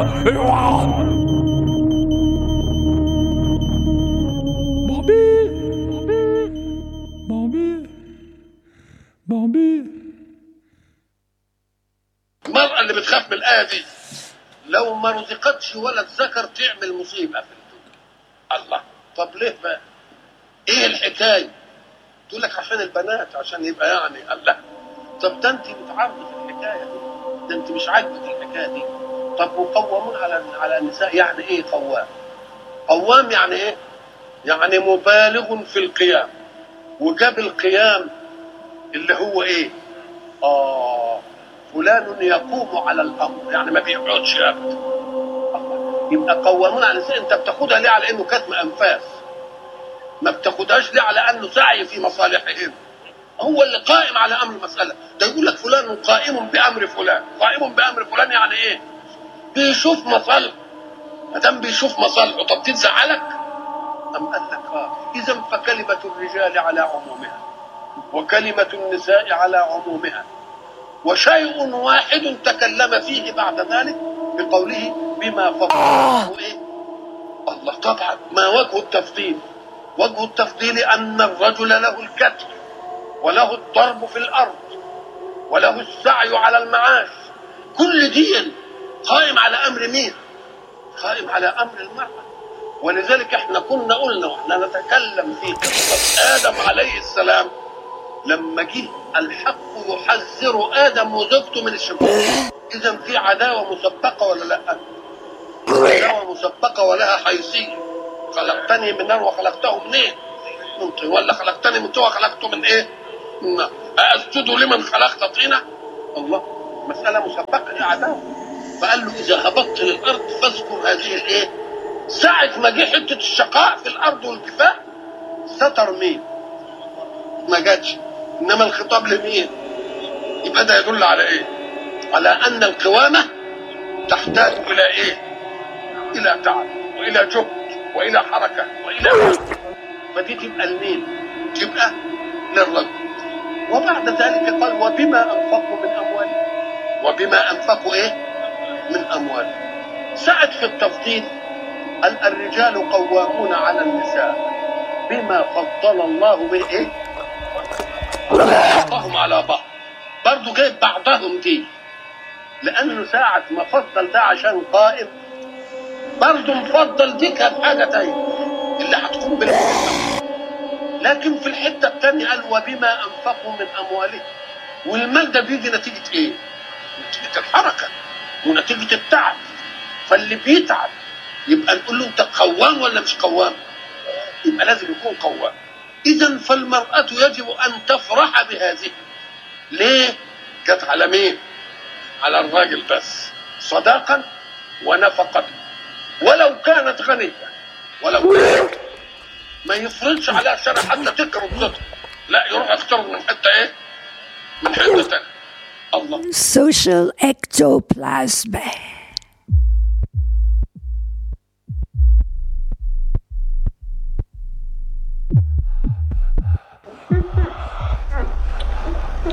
بومبي بومبي بومبي المرأة اللي بتخاف من الآية دي لو ما رزقتش ولد ذكر تعمل مصيبة في الدنيا الله طب ليه بقى؟ ايه الحكاية؟ تقول لك عشان البنات عشان يبقى يعني الله طب ده انت متعرضة في الحكاية دي ده انت مش عاجبك الحكاية دي طب وقوامون على على النساء يعني ايه قوام؟ قوام يعني ايه؟ يعني مبالغ في القيام وجاب القيام اللي هو ايه؟ اه فلان يقوم على الامر يعني ما بيقعدش ابدا الله. يبقى قوامون على الانسان انت بتاخدها ليه على انه كتم انفاس ما بتاخدهاش ليه على انه سعي في مصالحهم هو اللي قائم على امر المساله ده يقول لك فلان قائم بامر فلان قائم بامر فلان يعني ايه بيشوف مصالحه ما دام بيشوف مصالحه طب دي تزعلك ام قال لك اه اذا فكلمه الرجال على عمومها وكلمه النساء على عمومها وشيء واحد تكلم فيه بعد ذلك بقوله بما فضل الله ايه الله طبعا ما وجه التفضيل وجه التفضيل ان الرجل له الكتف وله الضرب في الارض وله السعي على المعاش كل دي قائم على امر مين قائم على امر المراه ولذلك احنا كنا قلنا واحنا نتكلم في قصه ادم عليه السلام لما جه الحق يحذر ادم وزوجته من الشيطان اذا في عداوه مسبقه ولا لا؟ عداوه مسبقه ولها حيثيه خلقتني من نار وخلقته منين؟ من طين ولا خلقتني من طين وخلقته من ايه؟ من نار أسجد لمن خلقت طينة؟ الله مسألة مسبقة دي عداوة فقال له إذا هبطت للأرض فاذكر هذه الإيه؟ ساعة ما جه حتة الشقاء في الأرض والكفاء ستر مين؟ ما جاتش انما الخطاب لمين يبقى ده يدل على ايه على ان القوامه تحتاج الى ايه الى تعب والى جهد والى حركه والى عمل فدي تبقى لمين تبقى للرجل وبعد ذلك قال وبما انفقوا من اموالهم وبما انفقوا ايه من اموالهم سعد في التفضيل قال الرجال قوامون على النساء بما فضل الله به ايه بعضهم على بعض برضه جايب بعضهم دي لانه ساعة ما فضل ده عشان قائم برضه مفضل دي كانت حاجة تانية اللي هتقوم بالمهمة لكن في الحتة التانية قال وبما أنفقوا من أموالهم والمال ده بيجي نتيجة إيه؟ نتيجة الحركة ونتيجة التعب فاللي بيتعب يبقى نقول له أنت قوام ولا مش قوام؟ يبقى لازم يكون قوام إذا فالمرأة يجب أن تفرح بهذه ليه؟ جت على مين؟ على الراجل بس صداقا ونفقة ولو كانت غنية ولو كانت ما يفرضش عليها الشرع حتى تكرم صدق لا يروح يختار من حتة إيه؟ من حتة تانية الله Social ectoplasm.